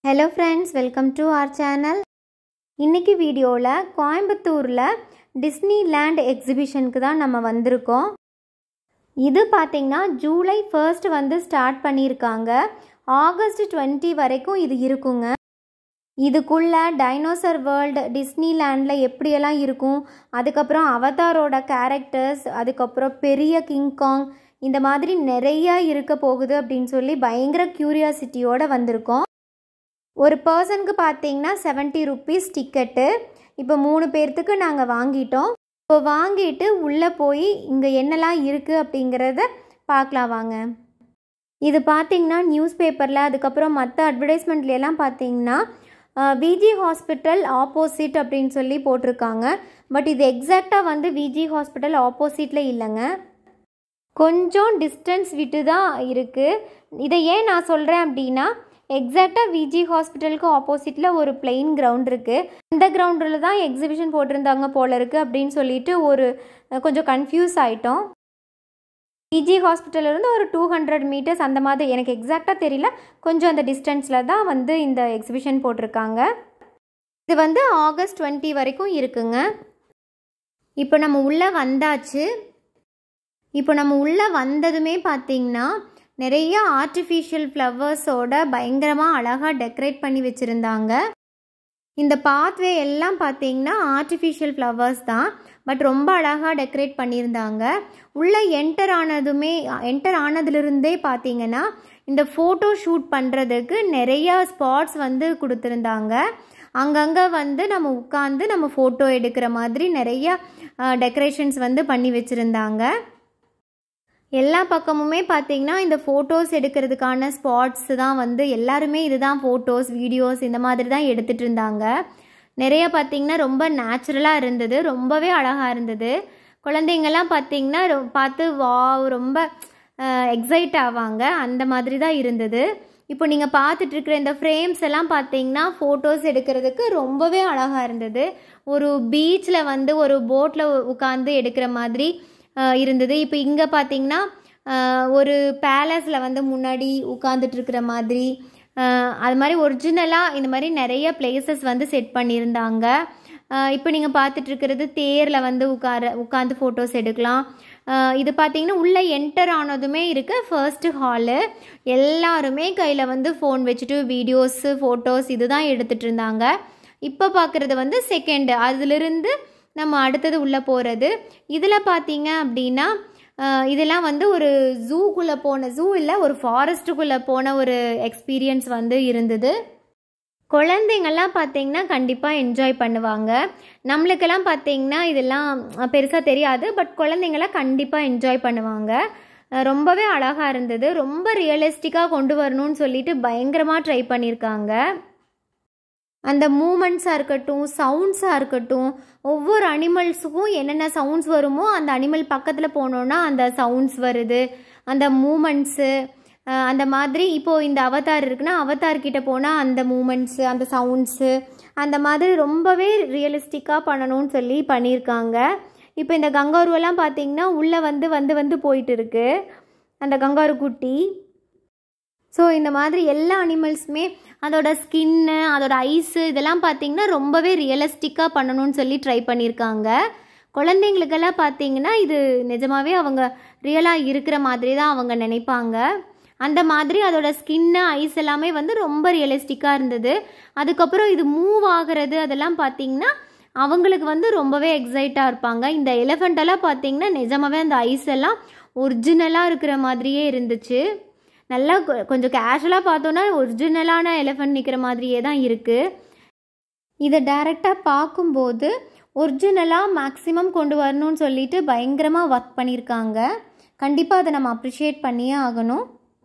hello friends welcome to our channel இன்னைக்கு வீடியோவில் கோயம்புத்தூரில் டிஸ்னி லேண்ட் எக்ஸிபிஷனுக்கு தான் நம்ம வந்திருக்கோம் இது பார்த்திங்கன்னா ஜூலை ஃபர்ஸ்ட் வந்து ஸ்டார்ட் பண்ணியிருக்காங்க ஆகஸ்ட் டுவெண்ட்டி வரைக்கும் இது இருக்குங்க இதுக்குள்ள டைனோசர் வேர்ல்டு டிஸ்னி லேண்டில் எப்படியெல்லாம் இருக்கும் அதுக்கப்புறம் அவதாரோட கேரக்டர்ஸ் அதுக்கப்புறம் பெரிய கிங்காங் இந்த மாதிரி நிறைய இருக்க போகுது அப்படின்னு சொல்லி பயங்கர க்யூரியாசிட்டியோடு வந்திருக்கோம் ஒரு பர்சனுக்கு பார்த்தீங்கன்னா செவன்ட்டி ருபீஸ் டிக்கெட்டு இப்போ மூணு பேர்த்துக்கு நாங்கள் வாங்கிட்டோம் இப்போ வாங்கிட்டு உள்ளே போய் இங்கே என்னெல்லாம் இருக்குது அப்படிங்கிறத பார்க்கலாம் வாங்க இது பார்த்தீங்கன்னா நியூஸ் பேப்பரில் அதுக்கப்புறம் மற்ற அட்வர்டைஸ்மெண்ட்லாம் பார்த்தீங்கன்னா விஜி ஹாஸ்பிட்டல் ஆப்போசிட் அப்படின்னு சொல்லி போட்டிருக்காங்க பட் இது எக்ஸாக்டாக வந்து விஜி ஹாஸ்பிட்டல் ஆப்போசிட்டில் இல்லைங்க கொஞ்சம் டிஸ்டன்ஸ் விட்டு தான் இருக்குது இதை ஏன் நான் சொல்கிறேன் அப்படின்னா எக்ஸாக்டாக விஜி ஹாஸ்பிட்டலுக்கு ஆப்போசிட்டில் ஒரு பிளெயின் கிரவுண்ட் இருக்குது அந்த கிரவுண்டில் தான் எக்ஸிபிஷன் போட்டிருந்தாங்க போல இருக்குது அப்படின்னு சொல்லிட்டு ஒரு அஹ், கொஞ்சம் கன்ஃபியூஸ் ஆகிட்டோம் விஜி ஹாஸ்பிட்டல்லேருந்து ஒரு டூ ஹண்ட்ரட் மீட்டர்ஸ் அந்த மாதிரி எனக்கு எக்ஸாக்டாக தெரியல கொஞ்சம் அந்த டிஸ்டன்ஸில் தான் வந்து இந்த எக்ஸிபிஷன் போட்டிருக்காங்க இது வந்து ஆகஸ்ட் டுவெண்ட்டி வரைக்கும் இருக்குங்க இப்போ நம்ம உள்ளே வந்தாச்சு இப்போ நம்ம உள்ளே வந்ததுமே பார்த்தீங்கன்னா நிறைய ஆர்டிஃபிஷியல் ஃப்ளவர்ஸோட பயங்கரமாக அழகாக டெக்கரேட் பண்ணி வச்சுருந்தாங்க இந்த பாத்வே எல்லாம் பார்த்தீங்கன்னா ஆர்டிஃபிஷியல் ஃப்ளவர்ஸ் தான் பட் ரொம்ப அழகாக டெக்கரேட் பண்ணியிருந்தாங்க உள்ளே என்டர் ஆனதுமே என்டர் ஆனதுலேருந்தே பார்த்தீங்கன்னா இந்த ஃபோட்டோ ஷூட் பண்ணுறதுக்கு நிறைய ஸ்பாட்ஸ் வந்து கொடுத்துருந்தாங்க அங்கங்கே வந்து நம்ம உட்காந்து நம்ம ஃபோட்டோ எடுக்கிற மாதிரி நிறைய டெக்கரேஷன்ஸ் வந்து பண்ணி வச்சுருந்தாங்க எல்லா பக்கமுமே பார்த்தீங்கன்னா இந்த ஃபோட்டோஸ் எடுக்கிறதுக்கான ஸ்பாட்ஸ் தான் வந்து எல்லாருமே இதுதான் ஃபோட்டோஸ் வீடியோஸ் இந்த மாதிரி தான் எடுத்துகிட்டு இருந்தாங்க நிறைய பார்த்தீங்கன்னா ரொம்ப நேச்சுரலாக இருந்தது ரொம்பவே அழகாக இருந்தது குழந்தைங்கள்லாம் பார்த்தீங்கன்னா ரொ- பார்த்து வா ரொம்ப எக்ஸைட் ஆவாங்க அந்த மாதிரி தான் இருந்தது இப்போ நீங்கள் பார்த்துட்டு இருக்கிற இந்த ஃப்ரேம்ஸ் எல்லாம் பார்த்தீங்கன்னா ஃபோட்டோஸ் எடுக்கிறதுக்கு ரொம்பவே அழகாக இருந்தது ஒரு பீச்சில் வந்து ஒரு போட்டில் உட்காந்து எடுக்கிற மாதிரி அஹ், இருந்தது இப்போ இங்கே பார்த்தீங்கன்னா அஹ், ஒரு பேலஸில் வந்து முன்னாடி உட்காந்துட்டு இருக்கிற மாதிரி அஹ், அது மாதிரி ஒரிஜினலாக இந்த மாதிரி நிறைய பிளேசஸ் வந்து செட் பண்ணியிருந்தாங்க அஹ், இப்போ நீங்கள் பார்த்துட்டு இருக்கிறது தேரில் வந்து உட்கார உட்காந்து ஃபோட்டோஸ் எடுக்கலாம் அஹ், இது பார்த்தீங்கன்னா உள்ளே என்டர் ஆனதுமே இருக்க ஃபர்ஸ்ட் ஹாலு எல்லாருமே கையில் வந்து ஃபோன் வச்சுட்டு வீடியோஸு ஃபோட்டோஸ் இதுதான் எடுத்துகிட்டு இருந்தாங்க இப்போ பார்க்குறது வந்து செகண்டு அதிலிருந்து நம்ம அடுத்தது உள்ளே போகிறது இதில் பார்த்தீங்க அப்படின்னா அஹ், இதெல்லாம் வந்து ஒரு ஜூக்குள்ளே போன ஜூ இல்லை ஒரு ஃபாரஸ்ட்டுக்குள்ளே போன ஒரு எக்ஸ்பீரியன்ஸ் வந்து இருந்தது குழந்தைங்கள்லாம் பார்த்தீங்கன்னா கண்டிப்பாக என்ஜாய் பண்ணுவாங்க நம்மளுக்கெல்லாம் பார்த்தீங்கன்னா இதெல்லாம் பெருசாக தெரியாது பட் குழந்தைங்களாம் கண்டிப்பாக என்ஜாய் பண்ணுவாங்க அஹ் ரொம்பவே அழகாக இருந்தது ரொம்ப ரியலிஸ்டிக்காக கொண்டு வரணும்னு சொல்லிட்டு பயங்கரமாக ட்ரை பண்ணியிருக்காங்க அந்த மூமெண்ட்ஸாக இருக்கட்டும் சவுண்ட்ஸாக இருக்கட்டும் ஒவ்வொரு அனிமல்ஸுக்கும் என்னென்ன சவுண்ட்ஸ் வருமோ அந்த அனிமல் பக்கத்தில் போனோன்னா அந்த சவுண்ட்ஸ் வருது அந்த மூமெண்ட்ஸு அந்த மாதிரி இப்போது இந்த அவதார் இருக்குன்னா அவதார் கிட்ட போனால் அந்த மூமெண்ட்ஸு அந்த சவுண்ட்ஸு அந்த மாதிரி ரொம்பவே ரியலிஸ்டிக்காக பண்ணணும்னு சொல்லி பண்ணியிருக்காங்க இப்போ இந்த கங்காருவெல்லாம் பார்த்தீங்கன்னா உள்ளே வந்து வந்து வந்து போயிட்டு இருக்கு அந்த கங்காரு குட்டி ஸோ இந்த மாதிரி எல்லா அனிமல்ஸுமே அதோட ஸ்கின்னு அதோட ஐஸு இதெல்லாம் பார்த்தீங்கன்னா ரொம்பவே ரியலிஸ்டிக்காக பண்ணணும்னு சொல்லி ட்ரை பண்ணியிருக்காங்க குழந்தைங்களுக்கெல்லாம் பார்த்தீங்கன்னா இது நிஜமாவே அவங்க ரியலாக இருக்கிற மாதிரி தான் அவங்க நினைப்பாங்க அந்த மாதிரி அதோட ஸ்கின்னு ஐஸ் எல்லாமே வந்து ரொம்ப ரியலிஸ்டிக்காக இருந்தது அதுக்கப்புறம் இது மூவ் ஆகிறது அதெல்லாம் பார்த்தீங்கன்னா அவங்களுக்கு வந்து ரொம்பவே எக்ஸைட்டாக இருப்பாங்க இந்த எலிஃபெண்ட் எல்லாம் பார்த்தீங்கன்னா நிஜமாவே அந்த ஐஸ் எல்லாம் ஒரிஜினலாக இருக்கிற மாதிரியே இருந்துச்சு நல்லா கொ- கொஞ்சம் கேஷுவலாக பார்த்தோன்னா ஒரிஜினலான எலிஃபெண்ட் நிற்கிற மாதிரியே தான் இருக்குது இதை டைரெக்டாக பார்க்கும்போது ஒரிஜினலாக மேக்ஸிமம் கொண்டு வரணும்னு சொல்லிட்டு பயங்கரமாக ஒர்க் பண்ணியிருக்காங்க கண்டிப்பாக அதை நம்ம அப்ரிஷியேட் பண்ணியே ஆகணும்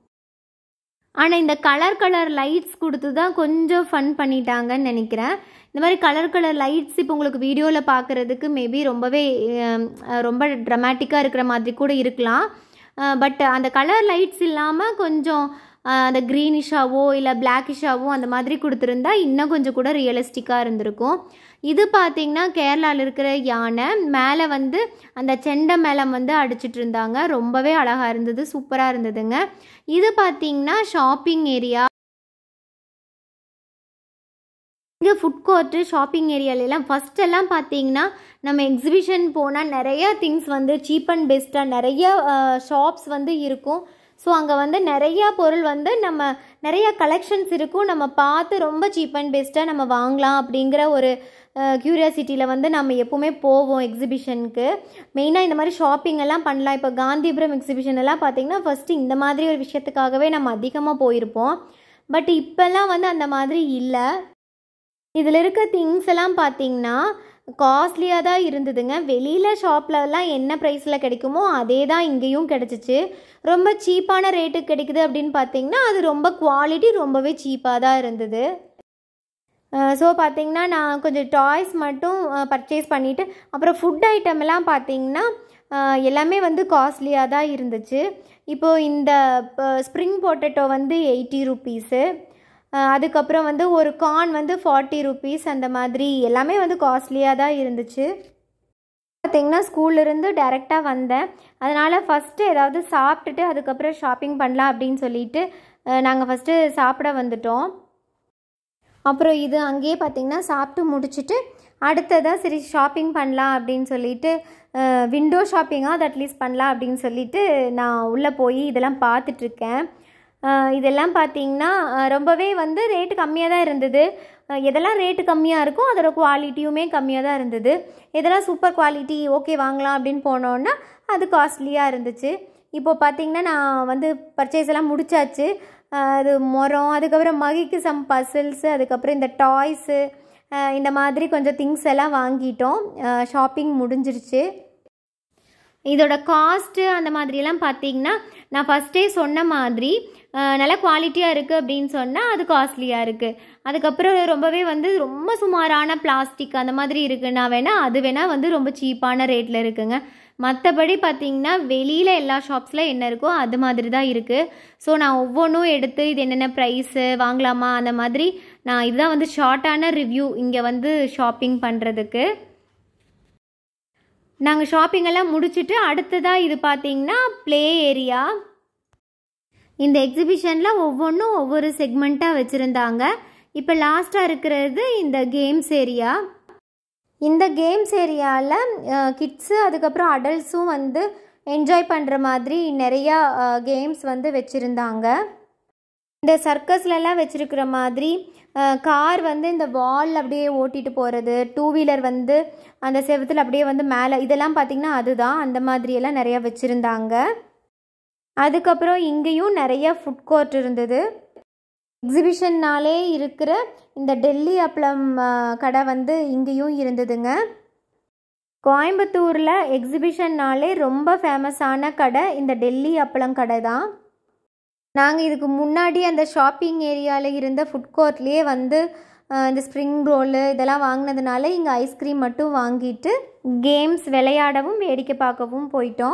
ஆனால் இந்த கலர் கலர் லைட்ஸ் கொடுத்து தான் கொஞ்சம் ஃபன் பண்ணிட்டாங்கன்னு நினைக்கிறேன் இந்த மாதிரி கலர் கலர் லைட்ஸ் இப்போ உங்களுக்கு வீடியோவில் பார்க்குறதுக்கு மேபி ரொம்பவே அஹ், அஹ், ரொம்ப ட்ரமாட்டிக்காக இருக்கிற மாதிரி கூட இருக்கலாம் பட் அந்த கலர் லைட்ஸ் இல்லாமல் கொஞ்சம் அஹ், அந்த க்ரீனிஷாவோ இல்லை பிளாக்கிஷாவோ அந்த மாதிரி கொடுத்துருந்தா இன்னும் கொஞ்சம் கூட ரியலிஸ்டிக்காக இருந்திருக்கும் இது பார்த்தீங்கன்னா கேரளாவில் இருக்கிற யானை மேலே வந்து அந்த செண்டை மேளம் வந்து அடிச்சிட்டு இருந்தாங்க ரொம்பவே அழகாக இருந்தது சூப்பராக இருந்ததுங்க இது பார்த்தீங்கன்னா ஷாப்பிங் ஏரியா இங்கே ஃபுட் கோர்ட்டு ஷாப்பிங் ஏரியாலெலாம் ஃபஸ்ட்டெல்லாம் பார்த்தீங்கன்னா நம்ம எக்ஸிபிஷன் போனால் நிறைய திங்ஸ் வந்து சீப் அண்ட் பெஸ்ட்டாக நிறைய ஷாப்ஸ் வந்து இருக்கும் ஸோ அங்கே வந்து நிறையா பொருள் வந்து நம்ம நிறைய கலெக்ஷன்ஸ் இருக்கும் நம்ம பார்த்து ரொம்ப சீப் அண்ட் பெஸ்ட்டாக நம்ம வாங்கலாம் அப்படிங்கிற ஒரு க்யூரியாசிட்டியில் வந்து நம்ம எப்போவுமே போவோம் எக்ஸிபிஷனுக்கு மெயினாக இந்த மாதிரி ஷாப்பிங் எல்லாம் பண்ணலாம் இப்போ காந்திபுரம் எக்ஸிபிஷன் எல்லாம் பார்த்திங்கன்னா ஃபஸ்ட்டு இந்த மாதிரி ஒரு விஷயத்துக்காகவே நம்ம அதிகமாக போயிருப்போம் பட் இப்போல்லாம் வந்து அந்த மாதிரி இல்லை இதில் இருக்க திங்ஸ் எல்லாம் பார்த்தீங்கன்னா காஸ்ட்லியாக தான் இருந்ததுங்க வெளியில் ஷாப்லலாம் என்ன ப்ரைஸில் கிடைக்குமோ அதே தான் இங்கேயும் கிடச்சிச்சு ரொம்ப சீப்பான ரேட்டுக்கு கிடைக்குது அப்படின்னு பார்த்தீங்கன்னா அது ரொம்ப குவாலிட்டி ரொம்பவே சீப்பாக தான் இருந்தது ஸோ பார்த்தீங்கன்னா நான் கொஞ்சம் டாய்ஸ் மட்டும் பர்ச்சேஸ் பண்ணிவிட்டு அப்புறம் ஃபுட் ஐட்டம் எல்லாம் பார்த்தீங்கன்னா எல்லாமே வந்து காஸ்ட்லியாக தான் இருந்துச்சு இப்போது இந்த ஸ்ப்ரிங் பொட்டேட்டோ வந்து எயிட்டி ருப்பீஸு அதுக்கப்புறம் வந்து ஒரு கார்ன் வந்து ஃபார்ட்டி ருப்பீஸ் அந்த மாதிரி எல்லாமே வந்து காஸ்ட்லியாக தான் இருந்துச்சு பார்த்திங்கன்னா ஸ்கூல்லேருந்து டைரெக்டாக வந்தேன் அதனால் ஃபஸ்ட்டு ஏதாவது சாப்பிட்டுட்டு அதுக்கப்புறம் ஷாப்பிங் பண்ணலாம் அப்படின்னு சொல்லிட்டு நாங்கள் ஃபஸ்ட்டு சாப்பிட வந்துட்டோம் அப்புறம் இது அங்கேயே பார்த்திங்கன்னா சாப்பிட்டு முடிச்சுட்டு அடுத்ததாக சரி ஷாப்பிங் பண்ணலாம் அப்படின்னு சொல்லிட்டு விண்டோ ஷாப்பிங்காக அது அட்லீஸ்ட் பண்ணலாம் அப்படின்னு சொல்லிட்டு நான் உள்ளே போய் இதெல்லாம் பார்த்துட்ருக்கேன் இதெல்லாம் பார்த்தீங்கன்னா ரொம்பவே வந்து ரேட்டு கம்மியாக தான் இருந்தது எதெல்லாம் ரேட்டு கம்மியாக இருக்கோ அதோட குவாலிட்டியுமே கம்மியாக தான் இருந்தது எதெல்லாம் சூப்பர் குவாலிட்டி ஓகே வாங்கலாம் அப்படின்னு போனோன்னா அது காஸ்ட்லியாக இருந்துச்சு இப்போ பார்த்தீங்கன்னா நான் வந்து பர்ச்சேஸ் எல்லாம் முடிச்சாச்சு அது மரம் அதுக்கப்புறம் மகிக்கு சம் பசில்ஸு அதுக்கப்புறம் இந்த டாய்ஸு இந்த மாதிரி கொஞ்சம் திங்ஸ் எல்லாம் வாங்கிட்டோம் ஷாப்பிங் முடிஞ்சிருச்சு இதோட காஸ்ட்டு அந்த மாதிரியெல்லாம் பார்த்தீங்கன்னா நான் ஃபஸ்ட்டே சொன்ன மாதிரி நல்ல குவாலிட்டியாக இருக்குது அப்படின்னு சொன்னால் அது காஸ்ட்லியாக இருக்குது அதுக்கப்புறம் ரொம்பவே வந்து ரொம்ப சுமாரான பிளாஸ்டிக் அந்த மாதிரி இருக்குன்னா வேணால் அது வேணால் வந்து ரொம்ப சீப்பான ரேட்டில் இருக்குங்க மற்றபடி பார்த்தீங்கன்னா வெளியில் எல்லா ஷாப்ஸில் என்ன இருக்கோ அது மாதிரி தான் இருக்குது ஸோ நான் ஒவ்வொன்றும் எடுத்து இது என்னென்ன ப்ரைஸு வாங்கலாமா அந்த மாதிரி நான் இதுதான் வந்து ஷார்ட்டான ரிவ்யூ இங்கே வந்து ஷாப்பிங் பண்ணுறதுக்கு நாங்கள் ஷாப்பிங் எல்லாம் முடிச்சுட்டு அடுத்ததாக இது பார்த்தீங்கன்னா ப்ளே ஏரியா இந்த எக்ஸிபிஷனில் ஒவ்வொன்றும் ஒவ்வொரு செக்மெண்ட்டாக வச்சுருந்தாங்க இப்போ லாஸ்ட்டாக இருக்கிறது இந்த கேம்ஸ் ஏரியா இந்த கேம்ஸ் ஏரியாவில் கிட்ஸு அதுக்கப்புறம் அடல்ட்ஸும் வந்து என்ஜாய் பண்ணுற மாதிரி நிறையா கேம்ஸ் வந்து வச்சுருந்தாங்க இந்த சர்க்கஸ்லலாம் வச்சுருக்கிற மாதிரி கார் வந்து இந்த வால் அப்படியே ஓட்டிட்டு போகிறது டூ வீலர் வந்து அந்த செவத்தில் அப்படியே வந்து மேலே இதெல்லாம் பார்த்திங்கன்னா அதுதான் அந்த மாதிரியெல்லாம் நிறையா வச்சுருந்தாங்க அதுக்கப்புறம் இங்கேயும் நிறைய ஃபுட் கோர்ட் இருந்தது எக்ஸிபிஷன்னாலே இருக்கிற இந்த டெல்லி அப்பளம் கடை வந்து இங்கேயும் இருந்ததுங்க கோயம்புத்தூரில் எக்ஸிபிஷன்னாலே ரொம்ப ஃபேமஸான கடை இந்த டெல்லி அப்பளம் கடை தான் நாங்கள் இதுக்கு முன்னாடி அந்த ஷாப்பிங் ஏரியாவில் இருந்த ஃபுட் கோர்ட்லேயே வந்து இந்த ஸ்ப்ரிங் ரோலு இதெல்லாம் வாங்கினதுனால இங்கே ஐஸ்கிரீம் மட்டும் வாங்கிட்டு கேம்ஸ் விளையாடவும் வேடிக்கை பார்க்கவும் போயிட்டோம்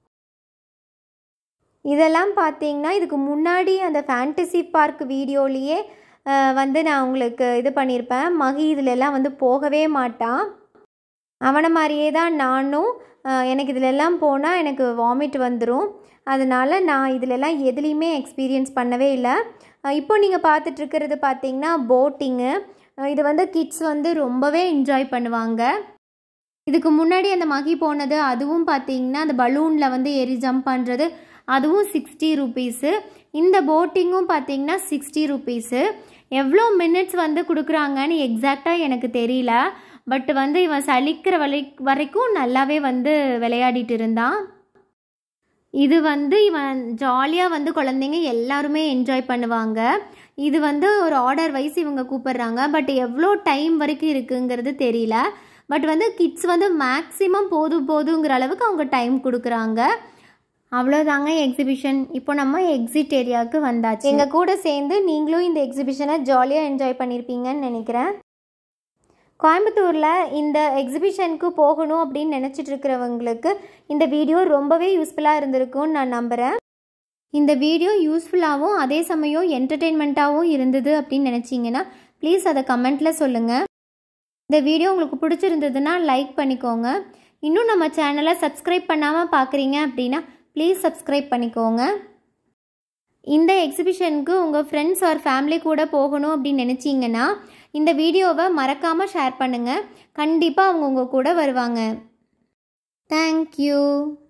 இதெல்லாம் பார்த்தீங்கன்னா இதுக்கு முன்னாடி அந்த ஃபேண்டசி பார்க் வீடியோலேயே வந்து நான் உங்களுக்கு இது பண்ணியிருப்பேன் மகி இதில் எல்லாம் வந்து போகவே மாட்டான் அவனை மாதிரியே தான் நானும் எனக்கு இதிலெல்லாம் போனால் எனக்கு வாமிட் வந்துடும் அதனால் நான் இதிலெல்லாம் எதுலேயுமே எக்ஸ்பீரியன்ஸ் பண்ணவே இல்லை இப்போ நீங்கள் பார்த்துட்ருக்கிறது பார்த்தீங்கன்னா போட்டிங்கு இது வந்து கிட்ஸ் வந்து ரொம்பவே என்ஜாய் பண்ணுவாங்க இதுக்கு முன்னாடி அந்த மகி போனது அதுவும் பார்த்தீங்கன்னா அந்த பலூனில் வந்து ஏறி ஜம்ப் பண்ணுறது அதுவும் சிக்ஸ்டி ருபீஸு இந்த போட்டிங்கும் பார்த்தீங்கன்னா சிக்ஸ்டி ருபீஸு எவ்வளோ மினிட்ஸ் வந்து கொடுக்குறாங்கன்னு எக்ஸாக்டாக எனக்கு தெரியல பட் வந்து இவன் சலிக்கிற வரை வரைக்கும் நல்லாவே வந்து விளையாடிட்டு இருந்தான் இது வந்து இவன் ஜாலியாக வந்து குழந்தைங்க எல்லாருமே என்ஜாய் பண்ணுவாங்க இது வந்து ஒரு ஆர்டர் வைஸ் இவங்க கூப்பிடுறாங்க பட் எவ்வளோ டைம் வரைக்கும் இருக்குங்கிறது தெரியல பட் வந்து கிட்ஸ் வந்து மேக்ஸிமம் போதும் போதுங்கிற அளவுக்கு அவங்க டைம் கொடுக்குறாங்க அவ்வளோதாங்க எக்ஸிபிஷன் இப்போ நம்ம எக்ஸிட் ஏரியாவுக்கு வந்தாச்சு எங்கள் கூட சேர்ந்து நீங்களும் இந்த எக்ஸிபிஷனை ஜாலியாக என்ஜாய் பண்ணியிருப்பீங்கன்னு நினைக்கிறேன் கோயம்புத்தூரில் இந்த எக்ஸிபிஷனுக்கு போகணும் அப்படின்னு நினச்சிட்டு இருக்கிறவங்களுக்கு இந்த வீடியோ ரொம்பவே யூஸ்ஃபுல்லாக இருந்திருக்கும்னு நான் நம்புகிறேன் இந்த வீடியோ யூஸ்ஃபுல்லாகவும் அதே சமயம் என்டர்டெயின்மெண்ட்டாகவும் இருந்தது அப்படின்னு நினச்சிங்கன்னா ப்ளீஸ் அதை கமெண்ட்டில் சொல்லுங்கள் இந்த வீடியோ உங்களுக்கு பிடிச்சிருந்ததுன்னா லைக் பண்ணிக்கோங்க இன்னும் நம்ம சேனலை சப்ஸ்கிரைப் பண்ணாமல் பார்க்குறீங்க அப்படின்னா ப்ளீஸ் சப்ஸ்கிரைப் பண்ணிக்கோங்க இந்த எக்ஸிபிஷனுக்கு உங்கள் ஃப்ரெண்ட்ஸ் ஆர் ஃபேமிலி கூட போகணும் அப்படின்னு நினச்சிங்கன்னா இந்த வீடியோவை மறக்காமல் ஷேர் பண்ணுங்கள் கண்டிப்பாக அவங்க உங்கள் கூட வருவாங்க தேங்க்யூ